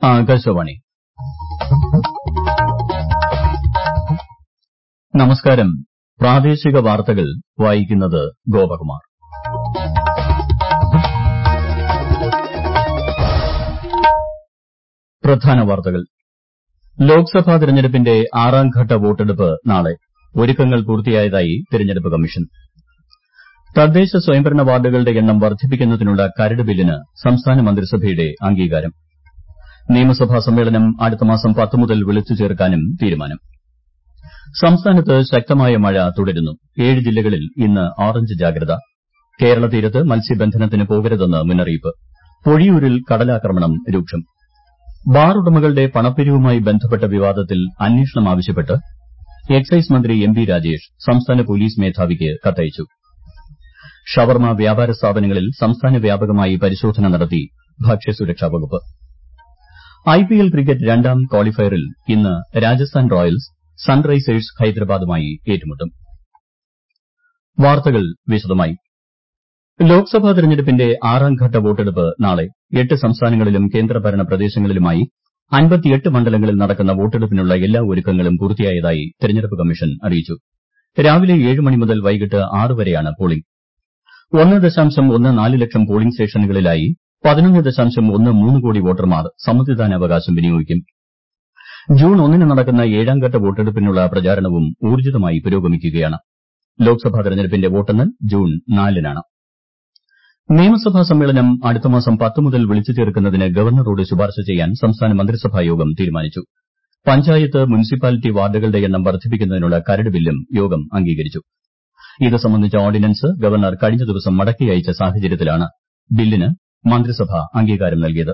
ആകാശവാണി നമസ്കാരം പ്രാദേശിക വാർത്തകൾ വായിക്കുന്നത് ഗോപകുമാർ പ്രധാന വാർത്തകൾ ലോക്സഭാ തെരഞ്ഞെടുപ്പിന്റെ ആറാംഘട്ട വോട്ടെടുപ്പ് നാളെ ഒരുക്കങ്ങൾ പൂർത്തിയായതായി തെരഞ്ഞെടുപ്പ് കമ്മീഷൻ തദ്ദേശ സ്വയംഭരണ വാർഡുകളുടെ എണ്ണം വർദ്ധിപ്പിക്കുന്നതിനുള്ള കരട് ബില്ലിന് സംസ്ഥാന മന്ത്രിസഭയുടെ അംഗീകാരം നിയമസഭാ സമ്മേളനം അടുത്ത മാസം പത്ത് മുതൽ വിളിച്ചു ചേർക്കാനും തീരുമാനം സംസ്ഥാനത്ത് ശക്തമായ മഴ തുടരുന്നു ഏഴ് ജില്ലകളിൽ ഇന്ന് ഓറഞ്ച് ജാഗ്രത കേരള തീരത്ത് മത്സ്യബന്ധനത്തിന് പോകരുതെന്ന് മുന്നറിയിപ്പ് പൊഴിയൂരിൽ കടലാക്രമണം രൂക്ഷം ബാർ ഉടമകളുടെ പണപ്പിരിവുമായി ബന്ധപ്പെട്ട വിവാദത്തിൽ അന്വേഷണം ആവശ്യപ്പെട്ട് എക്സൈസ് മന്ത്രി എം വി രാജേഷ് സംസ്ഥാന പോലീസ് മേധാവിക്ക് കത്തയച്ചു ഷവർമ്മ വ്യാപാര സ്ഥാപനങ്ങളിൽ സംസ്ഥാന വ്യാപകമായി പരിശോധന നടത്തി ഭക്ഷ്യസുരക്ഷാ വകുപ്പ് ഐപിഎൽ ക്രിക്കറ്റ് രണ്ടാം ക്വാളിഫയറിൽ ഇന്ന് രാജസ്ഥാൻ റോയൽസ് സൺറൈസേഴ്സ് ഹൈദരാബാദുമായി ഏറ്റുമുട്ടും വാർത്തകൾ വിശദമായി ലോക്സഭാ തെരഞ്ഞെടുപ്പിന്റെ ആറാംഘട്ട വോട്ടെടുപ്പ് നാളെ എട്ട് സംസ്ഥാനങ്ങളിലും കേന്ദ്രഭരണ പ്രദേശങ്ങളിലുമായി മണ്ഡലങ്ങളിൽ നടക്കുന്ന വോട്ടെടുപ്പിനുള്ള എല്ലാ ഒരുക്കങ്ങളും പൂർത്തിയായതായി തെരഞ്ഞെടുപ്പ് കമ്മീഷൻ അറിയിച്ചു രാവിലെ ഏഴ് മണി മുതൽ വൈകിട്ട് ആറ് വരെയാണ് പോളിംഗ് ഒന്ന് ദശാംശം ഒന്ന് നാല് ലക്ഷം പോളിംഗ് സ്റ്റേഷനുകളിലായി പതിനൊന്ന് ദശാംശം ഒന്ന് മൂന്ന് കോടി വോട്ടർമാർ സമ്മതിദാനാവകാശം വിനിയോഗിക്കും ജൂൺ ഒന്നിന് നടക്കുന്ന ഏഴാംഘട്ട വോട്ടെടുപ്പിനുള്ള പ്രചാരണവും ഊർജ്ജിതമായി പുരോഗമിക്കുകയാണ് ലോക്സഭാ തെരഞ്ഞെടുപ്പിന്റെ വോട്ടെണ്ണൽ ജൂൺ നാലിനാണ് നിയമസഭാ സമ്മേളനം അടുത്ത മാസം പത്ത് മുതൽ വിളിച്ചു ചേർക്കുന്നതിന് ഗവർണറോട് ശുപാർശ ചെയ്യാൻ സംസ്ഥാന മന്ത്രിസഭാ യോഗം തീരുമാനിച്ചു പഞ്ചായത്ത് മുനിസിപ്പാലിറ്റി വാർഡുകളുടെ എണ്ണം വർദ്ധിപ്പിക്കുന്നതിനുള്ള കരട് ബില്ലും യോഗം അംഗീകരിച്ചു ഇത് സംബന്ധിച്ച ഓർഡിനൻസ് ഗവർണർ കഴിഞ്ഞ ദിവസം മടക്കി അയച്ച സാഹചര്യത്തിലാണ് ബില്ലിന് മന്ത്രിസഭ അംഗീകാരം നൽകിയത്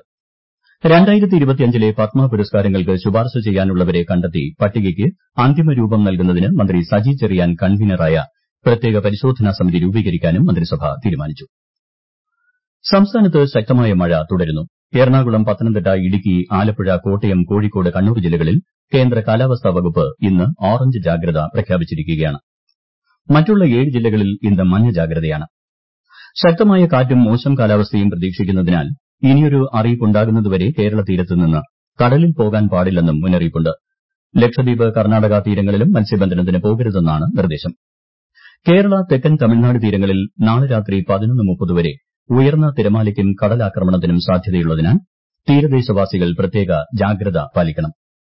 ലെ പത്മ പുരസ്കാരങ്ങൾക്ക് ശുപാർശ ചെയ്യാനുള്ളവരെ കണ്ടെത്തി പട്ടികയ്ക്ക് അന്തിമ രൂപം നൽകുന്നതിന് മന്ത്രി സജി ചെറിയാൻ കൺവീനറായ പ്രത്യേക പരിശോധനാ സമിതി രൂപീകരിക്കാനും മന്ത്രിസഭ തീരുമാനിച്ചു സംസ്ഥാനത്ത് ശക്തമായ മഴ തുടരുന്നു എറണാകുളം പത്തനംതിട്ട ഇടുക്കി ആലപ്പുഴ കോട്ടയം കോഴിക്കോട് കണ്ണൂർ ജില്ലകളിൽ കേന്ദ്ര കാലാവസ്ഥാ വകുപ്പ് ഇന്ന് ഓറഞ്ച് ജാഗ്രത പ്രഖ്യാപിച്ചിരിക്കുകയാണ് മറ്റുള്ള ഏഴ് ജില്ലകളിൽ ഇന്ന് മഞ്ഞ ജാഗ്രതയാണ് ശക്തമായ കാറ്റും മോശം കാലാവസ്ഥയും പ്രതീക്ഷിക്കുന്നതിനാൽ ഇനിയൊരു അറിയിപ്പുണ്ടാകുന്നതുവരെ കേരള തീരത്ത് നിന്ന് കടലിൽ പോകാൻ പാടില്ലെന്നും മുന്നറിയിപ്പുണ്ട് ലക്ഷദ്വീപ് കർണാടക തീരങ്ങളിലും മത്സ്യബന്ധനത്തിന് പോകരുതെന്നാണ് നിർദ്ദേശം കേരള തെക്കൻ തമിഴ്നാട് തീരങ്ങളിൽ നാളെ രാത്രി വരെ ഉയർന്ന തിരമാലയ്ക്കും കടലാക്രമണത്തിനും സാധ്യതയുള്ളതിനാൽ തീരദേശവാസികൾ പ്രത്യേക ജാഗ്രത പാലിക്കണം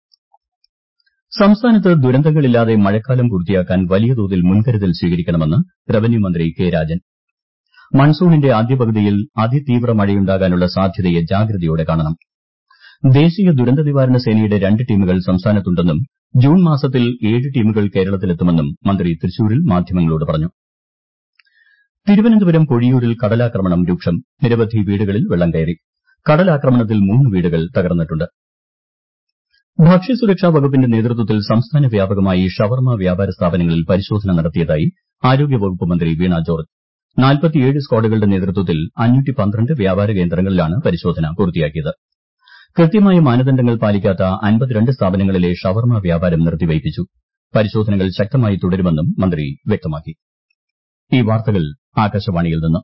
സംസ്ഥാനത്ത് ദുരന്തങ്ങളില്ലാതെ മഴക്കാലം പൂർത്തിയാക്കാൻ വലിയ തോതിൽ മുൻകരുതൽ സ്വീകരിക്കണമെന്ന് റവന്യൂ മന്ത്രി കെ രാജൻ മൺസൂണിന്റെ ആദ്യ പകുതിയിൽ അതിതീവ്ര മഴയുണ്ടാകാനുള്ള സാധ്യതയെ ജാഗ്രതയോടെ കാണണം ദേശീയ ദുരന്ത നിവാരണ സേനയുടെ രണ്ട് ടീമുകൾ സംസ്ഥാനത്തുണ്ടെന്നും ജൂൺ മാസത്തിൽ ഏഴ് ടീമുകൾ കേരളത്തിലെത്തുമെന്നും മന്ത്രി തൃശൂരിൽ മാധ്യമങ്ങളോട് പറഞ്ഞു തിരുവനന്തപുരം പൊഴിയൂരിൽ കടലാക്രമണം രൂക്ഷം നിരവധി വീടുകളിൽ വെള്ളം കയറി കടലാക്രമണത്തിൽ മൂന്ന് വീടുകൾ തകർന്നിട്ടുണ്ട് ഭക്ഷ്യസുരക്ഷാ വകുപ്പിന്റെ നേതൃത്വത്തിൽ സംസ്ഥാന വ്യാപകമായി ഷവർമ്മ വ്യാപാര സ്ഥാപനങ്ങളിൽ പരിശോധന നടത്തിയതായി ആരോഗ്യവകുപ്പ് മന്ത്രി വീണ ജോർജ് സ്ക്വാഡുകളുടെ നേതൃത്വത്തിൽ വ്യാപാര കേന്ദ്രങ്ങളിലാണ് പരിശോധന പൂർത്തിയാക്കിയത് കൃത്യമായ മാനദണ്ഡങ്ങൾ പാലിക്കാത്ത സ്ഥാപനങ്ങളിലെ ഷവർമ്മ വ്യാപാരം നിർത്തിവയ്പ്പിച്ചു പരിശോധനകൾ ശക്തമായി തുടരുമെന്നും മന്ത്രി വ്യക്തമാക്കി ഈ വാർത്തകൾ ആകാശവാണിയിൽ നിന്ന്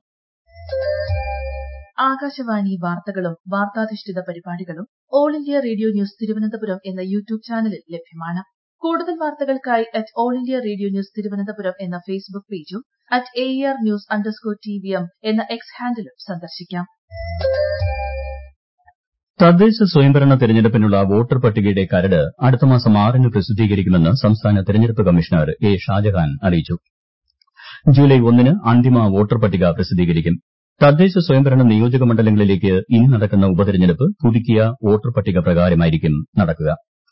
ആകാശവാണി വാർത്തകളും വാർത്താധിഷ്ഠിത പരിപാടികളും all India radio news Thiruvananthapuram എന്ന യൂട്യൂബ് ചാനലിൽ ലഭ്യമാണ് കൂടുതൽ വാർത്തകൾക്കായി at all India radio news Thiruvananthapuram എന്ന ഫേസ്ബുക്ക് പേജും at A R news underscore T V M എന്ന എക്സ് ഹാൻഡിലും സന്ദർശിക്കാം തദ്ദേശ സ്വയംഭരണ തെരഞ്ഞെടുപ്പിനുള്ള വോട്ടർ പട്ടികയുടെ കരട് അടുത്ത മാസം ആറിന് പ്രസിദ്ധീകരിക്കുമെന്ന് സംസ്ഥാന തെരഞ്ഞെടുപ്പ് കമ്മീഷണർ എ ഷാജഹാൻ അറിയിച്ചു ജൂലൈ ഒന്നിന് അന്തിമ വോട്ടർ പട്ടിക പ്രസിദ്ധീകരിക്കും തദ്ദേശ സ്വയംഭരണ നിയോജക മണ്ഡലങ്ങളിലേക്ക് ഇനി നടക്കുന്ന ഉപതെരഞ്ഞെടുപ്പ് പുതുക്കിയ വോട്ടർ പട്ടിക പ്രകാരമായിരിക്കും നടക്കുക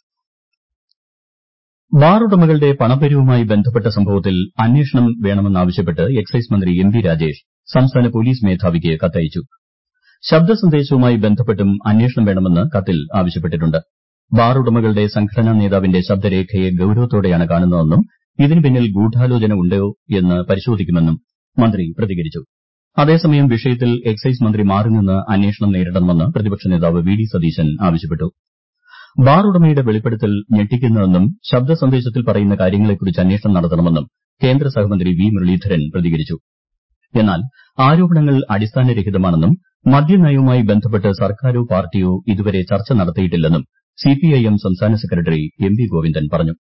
ബാർ ഉടമകളുടെ പണപ്പിരിവുമായി ബന്ധപ്പെട്ട സംഭവത്തിൽ അന്വേഷണം വേണമെന്നാവശ്യപ്പെട്ട് എക്സൈസ് മന്ത്രി എം വി രാജേഷ് സംസ്ഥാന പോലീസ് മേധാവിക്ക് കത്തയച്ചു ശബ്ദ സന്ദേശവുമായി ബന്ധപ്പെട്ടും അന്വേഷണം വേണമെന്ന് കത്തിൽ ആവശ്യപ്പെട്ടിട്ടുണ്ട് ബാർ ഉടമകളുടെ സംഘടനാ നേതാവിന്റെ ശബ്ദരേഖയെ ഗൌരവത്തോടെയാണ് കാണുന്നതെന്നും ഇതിന് പിന്നിൽ ഗൂഢാലോചന ഉണ്ടോ എന്ന് പരിശോധിക്കുമെന്നും മന്ത്രി പ്രതികരിച്ചു അതേസമയം വിഷയത്തിൽ എക്സൈസ് മന്ത്രി മാറി നിന്ന് അന്വേഷണം നേരിടണമെന്ന് പ്രതിപക്ഷ നേതാവ് വി ഡി സതീശൻ ആവശ്യപ്പെട്ടു ബാർ ഉടമയുടെ വെളിപ്പെടുത്തൽ ഞെട്ടിക്കുന്നതെന്നും ശബ്ദ സന്ദേശത്തിൽ പറയുന്ന കാര്യങ്ങളെക്കുറിച്ച് അന്വേഷണം നടത്തണമെന്നും കേന്ദ്ര സഹമന്ത്രി വി മുരളീധരൻ പ്രതികരിച്ചു എന്നാൽ ആരോപണങ്ങൾ അടിസ്ഥാനരഹിതമാണെന്നും മദ്യനയവുമായി ബന്ധപ്പെട്ട് സർക്കാരോ പാർട്ടിയോ ഇതുവരെ ചർച്ച നടത്തിയിട്ടില്ലെന്നും സിപിഐഎം സംസ്ഥാന സെക്രട്ടറി എം വി ഗോവിന്ദൻ പറഞ്ഞു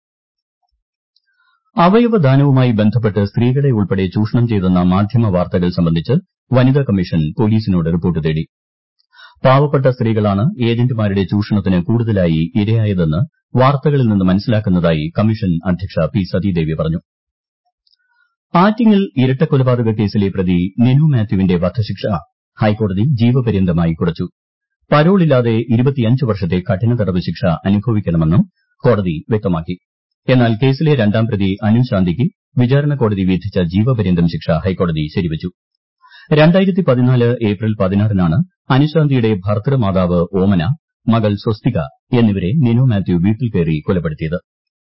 അവയവദാനവുമായി ബന്ധപ്പെട്ട് സ്ത്രീകളെ ഉൾപ്പെടെ ചൂഷണം ചെയ്തെന്ന മാധ്യമ വാർത്തകൾ സംബന്ധിച്ച് വനിതാ കമ്മീഷൻ പോലീസിനോട് റിപ്പോർട്ട് തേടി പാവപ്പെട്ട സ്ത്രീകളാണ് ഏജന്റുമാരുടെ ചൂഷണത്തിന് കൂടുതലായി ഇരയായതെന്ന് വാർത്തകളിൽ നിന്ന് മനസ്സിലാക്കുന്നതായി കമ്മീഷൻ അധ്യക്ഷ പി സതീദേവി പറഞ്ഞു ആറ്റിങ്ങൽ ഇരട്ടക്കൊലപാതക കേസിലെ പ്രതി നിനു മാത്യുവിന്റെ വധശിക്ഷ ഹൈക്കോടതി ജീവപര്യന്തമായി കുറച്ചു പരോളില്ലാതെ വർഷത്തെ കഠിന തടവ് ശിക്ഷ അനുഭവിക്കണമെന്നും കോടതി വ്യക്തമാക്കി എന്നാൽ കേസിലെ രണ്ടാം പ്രതി അനു ശാന്തിക്ക് വിചാരണ കോടതി വിധിച്ച ജീവപര്യന്തം ശിക്ഷ ഹൈക്കോടതി ശരിവച്ചു ഏപ്രിൽ പതിനാറിനാണ് അനുശാന്തിയുടെ ഭർതൃമാതാവ് ഓമന മകൾ സ്വസ്തിക എന്നിവരെ നിനു മാത്യു വീട്ടിൽ കയറി കൊലപ്പെടുത്തിയത്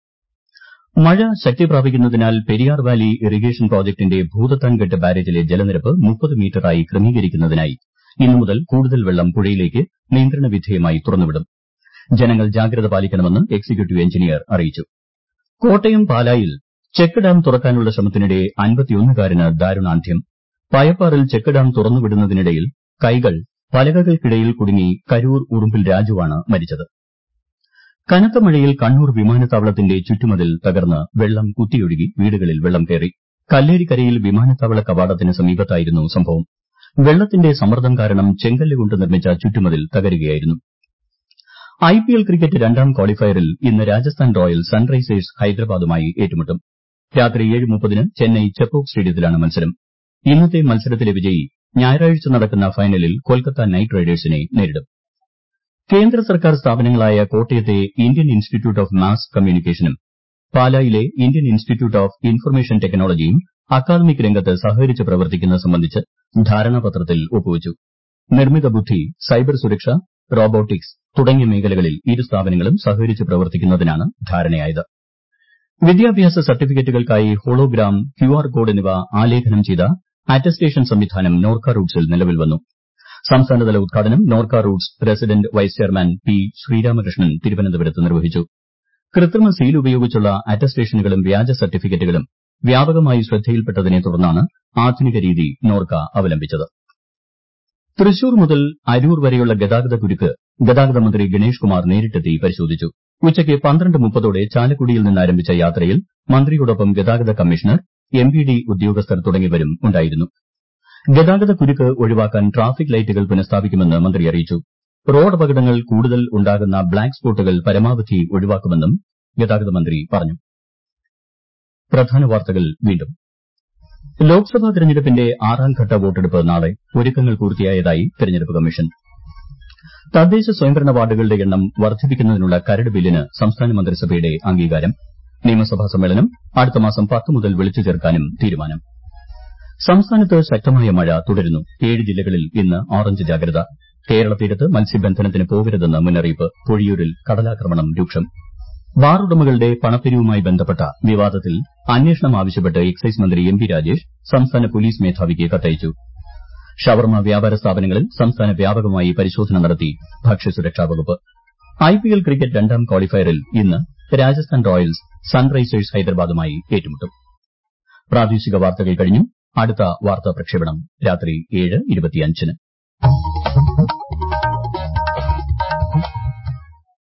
മഴ ശക്തി പ്രാപിക്കുന്നതിനാൽ പെരിയാർ വാലി ഇറിഗേഷൻ പ്രോജക്ടിന്റെ ഭൂതത്താൻകെട്ട് ബാരേജിലെ ജലനിരപ്പ് മുപ്പത് മീറ്ററായി ക്രമീകരിക്കുന്നതിനായി ഇന്നു മുതൽ കൂടുതൽ വെള്ളം പുഴയിലേക്ക് നിയന്ത്രണ വിധേയമായി തുറന്നുവിടും ജനങ്ങൾ ജാഗ്രത പാലിക്കണമെന്ന് എക്സിക്യൂട്ടീവ് എഞ്ചിനീയർ അറിയിച്ചു കോട്ടയം പാലായിൽ ചെക്ക് ഡാം തുറക്കാനുള്ള ശ്രമത്തിനിടെ അൻപത്തിയൊന്നുകാരന് ദാരുണാന്ത്യം പയപ്പാറിൽ ചെക്ക് ഡാം തുറന്നുവിടുന്നതിനിടയിൽ കൈകൾ പലകകൾക്കിടയിൽ കുടുങ്ങി കരൂർ ഉറുമ്പിൽ രാജുവാണ് മരിച്ചത് കനത്ത മഴയിൽ കണ്ണൂർ വിമാനത്താവളത്തിന്റെ ചുറ്റുമതിൽ തകർന്ന് വെള്ളം കുത്തിയൊഴുകി വീടുകളിൽ വെള്ളം കയറി കല്ലേരിക്കരയിൽ വിമാനത്താവള കവാടത്തിന് സമീപത്തായിരുന്നു സംഭവം വെള്ളത്തിന്റെ സമ്മർദ്ദം കാരണം ചെങ്കല്ല് കൊണ്ട് നിർമ്മിച്ച ചുറ്റുമതിൽ തകരുകയായിരുന്നു ഐപിഎൽ ക്രിക്കറ്റ് രണ്ടാം ക്വാളിഫയറിൽ ഇന്ന് രാജസ്ഥാൻ റോയൽസ് സൺറൈസേഴ്സ് ഹൈദരാബാദുമായി ഏറ്റുമുട്ടും രാത്രി ഏഴ് മുപ്പതിന് ചെന്നൈ ചെപ്പോക്ക് സ്റ്റേഡിയത്തിലാണ് മത്സരം ഇന്നത്തെ മത്സരത്തിലെ വിജയി ഞായറാഴ്ച നടക്കുന്ന ഫൈനലിൽ കൊൽക്കത്ത നൈറ്റ് റൈഡേഴ്സിനെ നേരിടും കേന്ദ്ര സർക്കാർ സ്ഥാപനങ്ങളായ കോട്ടയത്തെ ഇന്ത്യൻ ഇൻസ്റ്റിറ്റ്യൂട്ട് ഓഫ് മാസ് കമ്മ്യൂണിക്കേഷനും പാലായിലെ ഇന്ത്യൻ ഇൻസ്റ്റിറ്റ്യൂട്ട് ഓഫ് ഇൻഫർമേഷൻ ടെക്നോളജിയും അക്കാദമിക് രംഗത്ത് സഹകരിച്ച് പ്രവർത്തിക്കുന്നത് സംബന്ധിച്ച് ധാരണാപത്രത്തിൽ ഒപ്പുവച്ചു നിർമ്മിത ബുദ്ധി സൈബർ സുരക്ഷ റോബോട്ടിക്സ് തുടങ്ങിയ മേഖലകളിൽ ഇരു സ്ഥാപനങ്ങളും സഹകരിച്ച് പ്രവർത്തിക്കുന്നതിനാണ് ധാരണയായത് വിദ്യാഭ്യാസ സർട്ടിഫിക്കറ്റുകൾക്കായി ഹോളോഗ്രാം ക്യുആർ കോഡ് എന്നിവ ആലേഖനം ചെയ്ത അറ്റസ്റ്റേഷൻ സംവിധാനം നോർക്ക റൂട്ട്സിൽ നിലവിൽ വന്നു സംസ്ഥാനതല ഉദ്ഘാടനം Norka Roots president vice chairman P Sreeramakrishnan തിരുവനന്തപുരത്ത് നിർവഹിച്ചു കൃത്രിമ സീൽ ഉപയോഗിച്ചുള്ള അറ്റസ്റ്റേഷനുകളും വ്യാജ സർട്ടിഫിക്കറ്റുകളും വ്യാപകമായി ശ്രദ്ധയിൽപ്പെട്ടതിനെ തുടർന്നാണ് ആധുനിക രീതി നോർക്ക അവലംബിച്ചത് തൃശൂർ മുതൽ അരൂർ വരെയുള്ള ഗതാഗത കുരുക്ക് ഗതാഗത മന്ത്രി ഗണേഷ് കുമാർ നേരിട്ടെത്തി പരിശോധിച്ചു ഉച്ചയ്ക്ക് പന്ത്രണ്ട് മുപ്പതോടെ ചാലക്കുടിയിൽ നിന്ന് ആരംഭിച്ച യാത്രയിൽ മന്ത്രിയോടൊപ്പം ഗതാഗത കമ്മീഷണർ എംവിഡി ഉദ്യോഗസ്ഥർ തുടങ്ങിയവരും ഉണ്ടായിരുന്നു ഗതാഗത കുരുക്ക് ഒഴിവാക്കാൻ ട്രാഫിക് ലൈറ്റുകൾ പുനഃസ്ഥാപിക്കുമെന്ന് മന്ത്രി അറിയിച്ചു റോഡ് അപകടങ്ങൾ കൂടുതൽ ഉണ്ടാകുന്ന ബ്ലാക്ക് സ്പോട്ടുകൾ പരമാവധി ഒഴിവാക്കുമെന്നും ഗതാഗത മന്ത്രി പറഞ്ഞു പ്രധാന വാർത്തകൾ വീണ്ടും ലോക്സഭാ തെരഞ്ഞെടുപ്പിന്റെ ആറാംഘട്ട വോട്ടെടുപ്പ് നാളെ ഒരുക്കങ്ങൾ പൂർത്തിയായതായി തെരഞ്ഞെടുപ്പ് കമ്മീഷൻ തദ്ദേശ സ്വയംഭരണ വാർഡുകളുടെ എണ്ണം വർദ്ധിപ്പിക്കുന്നതിനുള്ള കരട് ബില്ലിന് സംസ്ഥാന മന്ത്രിസഭയുടെ അംഗീകാരം നിയമസഭാ സമ്മേളനം അടുത്ത മാസം പത്ത് മുതൽ വിളിച്ചു ചേർക്കാനും തീരുമാനം സംസ്ഥാനത്ത് ശക്തമായ മഴ തുടരുന്നു ഏഴ് ജില്ലകളിൽ ഇന്ന് ഓറഞ്ച് ജാഗ്രത കേരള തീരത്ത് മത്സ്യബന്ധനത്തിന് പോകരുതെന്ന് മുന്നറിയിപ്പ് പൊഴിയൂരിൽ കടലാക്രമണം രൂക്ഷം ബാർ ഉടമകളുടെ പണപ്പിരിവുമായി ബന്ധപ്പെട്ട വിവാദത്തിൽ അന്വേഷണം ആവശ്യപ്പെട്ട് എക്സൈസ് മന്ത്രി എം പി രാജേഷ് സംസ്ഥാന പോലീസ് മേധാവിക്ക് കത്തയച്ചു ഷവർമ്മ വ്യാപാര സ്ഥാപനങ്ങളിൽ സംസ്ഥാന വ്യാപകമായി പരിശോധന നടത്തി ഭക്ഷ്യസുരക്ഷാ വകുപ്പ് ഐപിഎൽ ക്രിക്കറ്റ് രണ്ടാം ക്വാളിഫയറിൽ ഇന്ന് രാജസ്ഥാൻ റോയൽസ് സൺറൈസേഴ്സ് ഹൈദരാബാദുമായി ഏറ്റുമുട്ടും പ്രാദേശിക വാർത്തകൾ കഴിഞ്ഞു അടുത്ത വാർത്താ പ്രക്ഷേപണം രാത്രി ഏഴ് ഇരുപത്തിയഞ്ചിന്